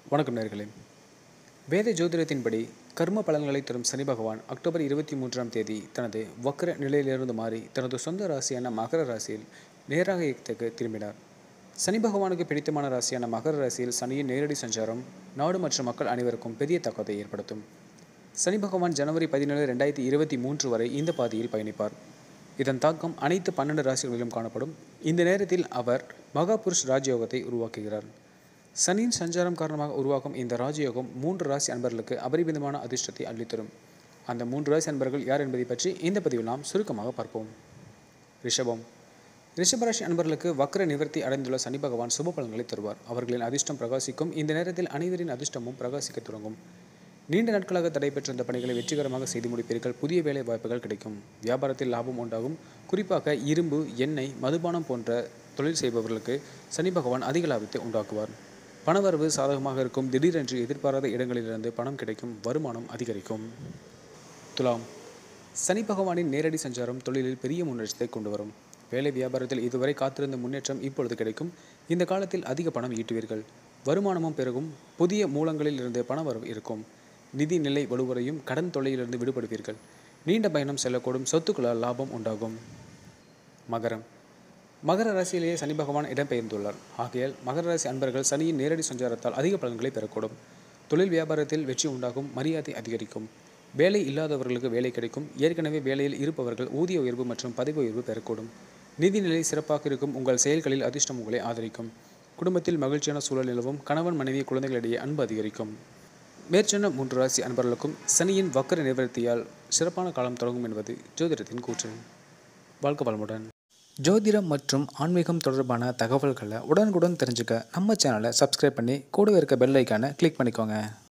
வணக்கம் நேர்களே வேத ஜோதிடத்தின்படி கர்ம பலன்களை தரும் சனி பகவான் அக்டோபர் இருபத்தி மூன்றாம் தேதி தனது வக்ர நிலையிலிருந்து மாறி தனது சொந்த ராசியான மகர ராசியில் நேராக இயக்கத்துக்கு திரும்பினார் சனி பகவானுக்கு பிடித்தமான ராசியான மகர ராசியில் சனியின் நேரடி சஞ்சாரம் நாடு மற்றும் மக்கள் அனைவருக்கும் பெரிய தாக்கத்தை ஏற்படுத்தும் சனி பகவான் ஜனவரி பதினேழு ரெண்டாயிரத்தி இருபத்தி மூன்று வரை இந்த பாதையில் பயணிப்பார் இதன் தாக்கம் அனைத்து பன்னெண்டு ராசிகளிலும் காணப்படும் இந்த நேரத்தில் அவர் மகாபுருஷ் ராஜயோகத்தை உருவாக்குகிறார் சனியின் சஞ்சாரம் காரணமாக உருவாகும் இந்த ராஜயோகம் மூன்று ராசி அன்பர்களுக்கு அபரிமிதமான அதிர்ஷ்டத்தை அள்ளித்தரும் அந்த மூன்று ராசி அன்பர்கள் யார் என்பதை பற்றி இந்த பதிவில் நாம் சுருக்கமாக பார்ப்போம் ரிஷபம் ரிஷபராசி அன்பர்களுக்கு வக்ர நிவர்த்தி அடைந்துள்ள சனி பகவான் சுப பலன்களை தருவார் அவர்களின் அதிர்ஷ்டம் பிரகாசிக்கும் இந்த நேரத்தில் அனைவரின் அதிர்ஷ்டமும் பிரகாசிக்க தொடங்கும் நீண்ட நாட்களாக தடைபெற்ற இந்த பணிகளை வெற்றிகரமாக செய்து முடிப்பீர்கள் புதிய வேலை வாய்ப்புகள் கிடைக்கும் வியாபாரத்தில் லாபம் உண்டாகும் குறிப்பாக இரும்பு எண்ணெய் மதுபானம் போன்ற தொழில் செய்பவர்களுக்கு சனி பகவான் அதிக லாபத்தை உண்டாக்குவார் பணவரவு சாதகமாக இருக்கும் திடீரென்று எதிர்பாராத இடங்களிலிருந்து பணம் கிடைக்கும் வருமானம் அதிகரிக்கும் துலாம் சனி பகவானின் நேரடி சஞ்சாரம் தொழிலில் பெரிய முன்னேற்றத்தை கொண்டு வரும் வேலை வியாபாரத்தில் இதுவரை காத்திருந்த முன்னேற்றம் இப்பொழுது கிடைக்கும் இந்த காலத்தில் அதிக பணம் ஈட்டுவீர்கள் வருமானமும் பெருகும் புதிய மூலங்களில் இருந்து பணவரவு இருக்கும் நிதி நிலை வலுவரையும் கடன் தொல்லையிலிருந்து விடுபடுவீர்கள் நீண்ட பயணம் செல்லக்கூடும் சொத்துக்களால் லாபம் உண்டாகும் மகரம் மகர ராசியிலேயே சனி பகவான் இடம்பெயர்ந்துள்ளார் ஆகையால் மகர ராசி அன்பர்கள் சனியின் நேரடி சஞ்சாரத்தால் அதிக பலன்களை பெறக்கூடும் தொழில் வியாபாரத்தில் வெற்றி உண்டாகும் மரியாதை அதிகரிக்கும் வேலை இல்லாதவர்களுக்கு வேலை கிடைக்கும் ஏற்கனவே வேலையில் இருப்பவர்கள் ஊதிய உயர்வு மற்றும் பதவி உயர்வு பெறக்கூடும் நிதிநிலை சிறப்பாக இருக்கும் உங்கள் செயல்களில் அதிர்ஷ்டம் உங்களை ஆதரிக்கும் குடும்பத்தில் மகிழ்ச்சியான சூழல் நிலவும் கணவன் மனைவி குழந்தைகளிடையே அன்பு அதிகரிக்கும் மேற்சொன்ன மூன்று ராசி அன்பர்களுக்கும் சனியின் வக்கர நிவர்த்தியால் சிறப்பான காலம் தொடங்கும் என்பது ஜோதிடத்தின் கூற்று வாழ்க்கை வளமுடன் ஜோதிடம் மற்றும் ஆன்மீகம் தொடர்பான தகவல்களை உடனுக்குடன் தெரிஞ்சுக்க நம்ம சேனலை சப்ஸ்கிரைப் பண்ணி கூடவே இருக்க பெல் ஐக்கானை கிளிக் பண்ணிக்கோங்க